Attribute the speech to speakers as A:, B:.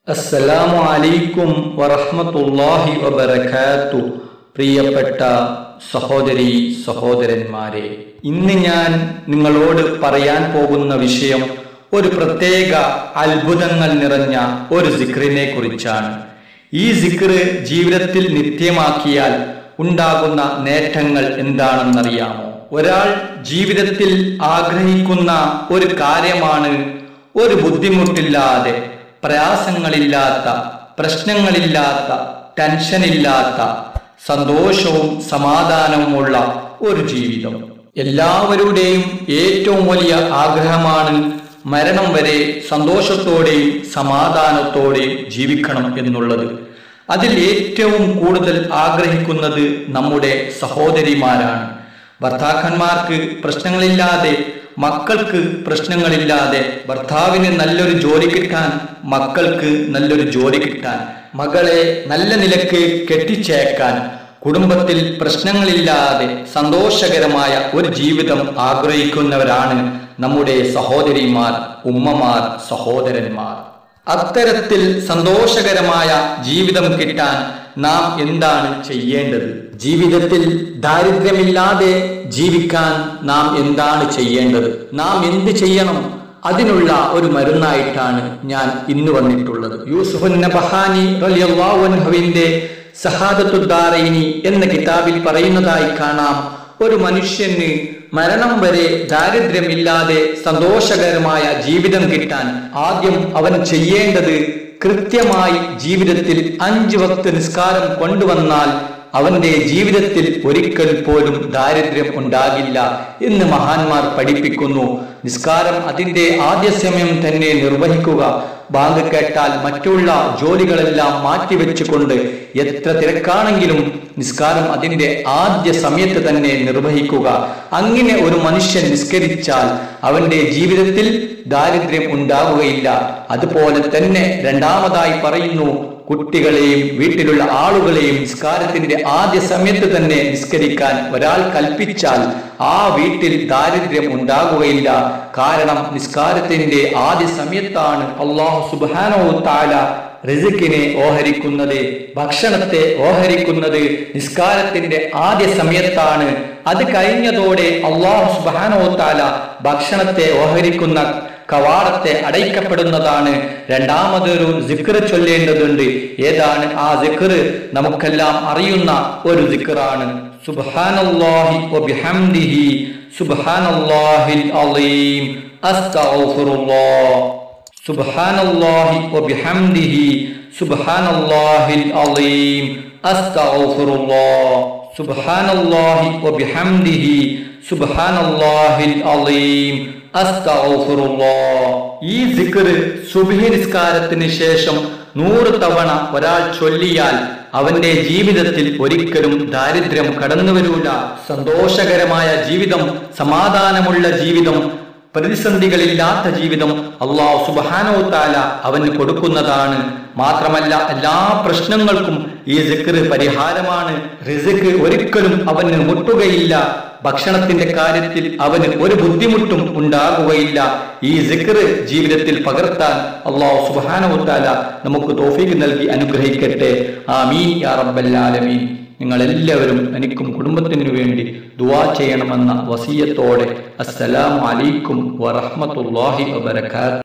A: അസ്സലാമു അലൈക്കും വറഹ്മത്തുള്ളാഹി വബറകാത്തു പ്രിയപ്പെട്ട സഹോദരി സഹോദരന്മാരെ ഇന്ന് ഞാൻ നിങ്ങളോട് പറയാൻ പോകുന്ന വിഷയം ഒരു പ്രത്യേക അത്ഭുതങ്ങൾ നിറഞ്ഞ ഒരു സിക്റിനെ കുറിച്ചാണ് ഈ സിക്റ് ജീവിതത്തിൽ നിത്യമാക്കിയാൽ ഉണ്ടാകുന്ന നേട്ടങ്ങൾ എന്താണെന്നറിയാമോ ഒരാൾ ജീവിതത്തിൽ ആഗ്രഹിക്കുന്ന ഒരു കാര്യമാണ് ഒരു ബുദ്ധിമുട്ടില്ലാതെ പ്രയാസങ്ങളില്ലാത്ത പ്രശ്നങ്ങളില്ലാത്ത ടെൻഷനില്ലാത്ത സന്തോഷവും സമാധാനവുമുള്ള ഒരു ജീവിതം എല്ലാവരുടെയും ഏറ്റവും വലിയ ആഗ്രഹമാണ് മരണം വരെ സന്തോഷത്തോടെയും സമാധാനത്തോടെയും ജീവിക്കണം എന്നുള്ളത് അതിൽ ഏറ്റവും കൂടുതൽ ആഗ്രഹിക്കുന്നത് നമ്മുടെ സഹോദരിമാരാണ് ഭർത്താക്കന്മാർക്ക് പ്രശ്നങ്ങളില്ലാതെ മക്കൾക്ക് പ്രശ്നങ്ങളില്ലാതെ ഭർത്താവിന് നല്ലൊരു ജോലി കിട്ടാൻ മക്കൾക്ക് നല്ലൊരു ജോലി കിട്ടാൻ മകളെ നല്ല നിലക്ക് കെട്ടിച്ചേക്കാൻ കുടുംബത്തിൽ പ്രശ്നങ്ങളില്ലാതെ സന്തോഷകരമായ ഒരു ജീവിതം ആഗ്രഹിക്കുന്നവരാണ് നമ്മുടെ സഹോദരിമാർ ഉമ്മമാർ സഹോദരന്മാർ അത്തരത്തിൽ സന്തോഷകരമായ ജീവിതം കിട്ടാൻ നാം എന്താണ് ചെയ്യേണ്ടത് ജീവിതത്തിൽ ദാരിദ്ര്യമില്ലാതെ ജീവിക്കാൻ നാം എന്താണ് ചെയ്യേണ്ടത് നാം എന്ത് ചെയ്യണം അതിനുള്ള ഒരു മരുന്നായിട്ടാണ് ഞാൻ ഇന്ന് വന്നിട്ടുള്ളത് യൂസുഫ് നബഹാനി റലിയല്ലാഹുവിന്റെ സഹാദത്തുദ്ദാറൈനി എന്ന കിതാബിൽ പറയുന്നതായി കാണാം ഒരു മനുഷ്യന് മരണം വരെ ദാരിദ്ര്യമില്ലാതെ സന്തോഷകരമായ ജീവിതം കിട്ടാൻ ആദ്യം അവൻ ചെയ്യേണ്ടത് കൃത്യമായി ജീവിതത്തിൽ അഞ്ച് വക്ത് നിസ്കാരം കൊണ്ടുവന്നാൽ അവന്റെ ജീവിതത്തിൽ ഒരിക്കൽ പോലും ദാരിദ്ര്യം ഉണ്ടാകില്ല എന്ന് മഹാന്മാർ പഠിപ്പിക്കുന്നു നിസ്കാരം അതിന്റെ ആദ്യ സമയം തന്നെ നിർവഹിക്കുക ബാങ്ക് കേട്ടാൽ മറ്റുള്ള ജോലികളെല്ലാം മാറ്റിവെച്ചുകൊണ്ട് എത്ര തിരക്കാണെങ്കിലും നിസ്കാരം അതിന്റെ ആദ്യ സമയത്ത് തന്നെ നിർവഹിക്കുക അങ്ങനെ ഒരു മനുഷ്യൻ നിസ്കരിച്ചാൽ അവന്റെ ജീവിതത്തിൽ ദാരിദ്ര്യം ഉണ്ടാവുകയില്ല അതുപോലെ തന്നെ രണ്ടാമതായി പറയുന്നു കുട്ടികളെയും വീട്ടിലുള്ള ആളുകളെയും നിസ്കാരത്തിന്റെ ആദ്യ സമയത്ത് തന്നെ നിസ്കരിക്കാൻ ഒരാൾ കൽപ്പിച്ചാൽ ആ വീട്ടിൽ ദാരിദ്ര്യം ഉണ്ടാകുകയില്ല കാരണം നിസ്കാരത്തിന്റെ ആദ്യ സമയത്താണ് അള്ളാഹു സുബാനോ താല റിസിക്കിനെ ഓഹരിക്കുന്നത് ഭക്ഷണത്തെ ഓഹരിക്കുന്നത് നിസ്കാരത്തിന്റെ ആദ്യ സമയത്താണ് അത് കഴിഞ്ഞതോടെ അള്ളാഹു സുബാനോ താല ഭക്ഷണത്തെ ഓഹരിക്കുന്ന കവാടത്തെ അടയ്ക്കപ്പെടുന്നതാണ് രണ്ടാമതൊരു സിഖർ ചൊല്ലേണ്ടതുണ്ട് ഏതാണ് ആ സിഖർ നമുക്കെല്ലാം അറിയുന്ന ഒരു സിഖറാണ് സുബ്ഹാനല്ലാഹി വബിഹംദിഹി സുബ്ഹാനല്ലാഹിൽ അലീം അസ്തഗ്ഫിറുല്ലാഹ് സുബ്ഹാനല്ലാഹി വബിഹംദിഹി സുബ്ഹാനല്ലാഹിൽ അലീം അസ്തഗ്ഫിറുല്ലാഹ് സുബ്ഹാനല്ലാഹി വബിഹംദിഹി സുബ്ഹാനല്ലാഹിൽ അലീം ഈ സിക്കർ സുബഹി നിസ്കാരത്തിന് ശേഷം നൂറ് തവണ ഒരാൾ ചൊല്ലിയാൽ അവന്റെ ജീവിതത്തിൽ ഒരിക്കലും ദാരിദ്ര്യം കടന്നു വരൂല സന്തോഷകരമായ ജീവിതം സമാധാനമുള്ള ജീവിതം പ്രതിസന്ധികളില്ലാത്ത ജീവിതം അള്ളാഹു സുബാനോ താല അവന് കൊടുക്കുന്നതാണ് മാത്രമല്ല എല്ലാ പ്രശ്നങ്ങൾക്കും ഈ സിക്കർ പരിഹാരമാണ് റിസിക്ക് ഒരിക്കലും അവന് മുട്ടുകയില്ല ഭക്ഷണത്തിന്റെ കാര്യത്തിൽ അവന് ഒരു ബുദ്ധിമുട്ടും ഉണ്ടാകുകയില്ല ഈ സിക്കർ ജീവിതത്തിൽ പകർത്താൻ അള്ളാഹു സുബാനവുത്താല നമുക്ക് തോഫീക്ക് നൽകി അനുഗ്രഹിക്കട്ടെ ആമീൻ യാ റബ്ബല്ലാലമീൻ നിങ്ങൾ എല്ലാവരും എനിക്കും കുടുംബത്തിനു വേണ്ടി ദുവാ ചെയ്യണമെന്ന വസീയത്തോടെ അസ്സലാമു അലൈക്കും വറഹ്മത്തുള്ളാഹി വബറകാത്ത്